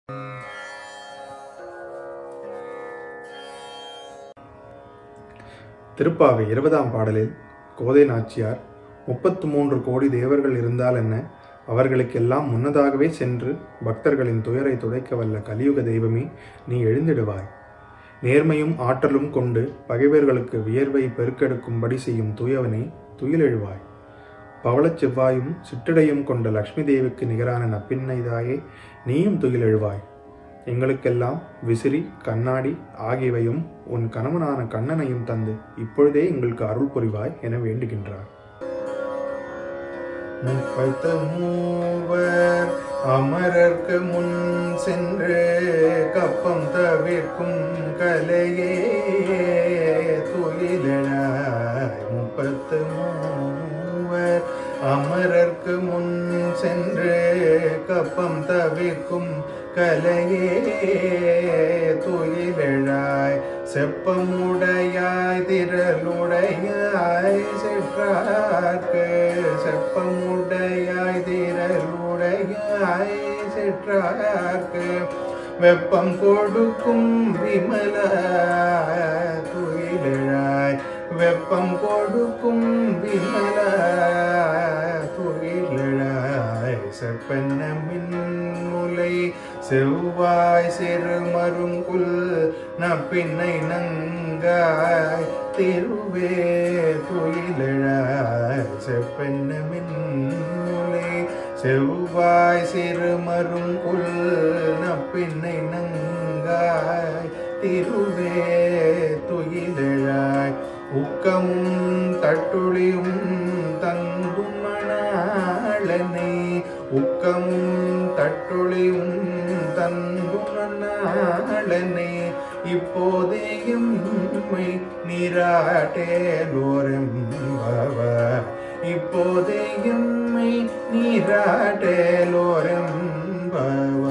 திருப்பாவை இருபதாம் பாடலில் கோதை நாச்சியார் முப்பத்து மூன்று கோடி தேவர்கள் இருந்தால் என்ன அவர்களுக்கெல்லாம் முன்னதாகவே சென்று பக்தர்களின் துயரை துடைக்க வல்ல கலியுக தெய்வமே நீ எழுந்திடுவாய் நேர்மையும் ஆற்றலும் கொண்டு பகைவர்களுக்கு வியர்வை பெருக்கெடுக்கும்படி செய்யும் தூயவனே துயிலெழுவாய் பவளச் செவ்வாயும் சிற்றிடையும் கொண்ட லக்ஷ்மி தேவிக்கு நிகரான நப்பின்னை தாயே நீயும் துயிலெழுவாய் எங்களுக்கெல்லாம் விசிறி கண்ணாடி ஆகியவையும் உன் கணவனான கண்ணனையும் தந்து இப்பொழுதே எங்களுக்கு அருள் புரிவாய் என வேண்டுகின்றார் முப்பத்து மூவர் அமரர்க்கு முன் சென்று கப்பம் தவிர்க்கும் கலையே துயிலழாய் முப்பத்து மூவர் அமரர்க்கு முன் சென்று கப்பம் தவிர்க்கும் கலையே துயிலழாய் செப்பமுடையாய் திரளுடையாய் செற்றார்க்கு செப்பமுடையாய் திரளுடையாய் செற்றார்க்கு வெப்பம் கொடுக்கும் விமல துயிலழாய் வெப்பம் கொடுக்கும் விமல துயிலழாய் செப்பென்ன மின்முலை செவ்வாய் சிறு மருங்குல் நப்பின்னை நங்காய் திருவே துயிலழாய் செப்பென்ன மின்முலை செவ்வாய் சிறு மருங்குல் நப்பின்னை நங்காய் திருவே துயிலழாய் உக்கமும் தட்டுளியும் தங்கும் மணாளனை உக்கமும் தட்டுளியும் தங்கும் மணாளனை இப்போதேயும் நீராட்டேலோரம் இப்போதேயும் நீராட்டேலோரம் பவ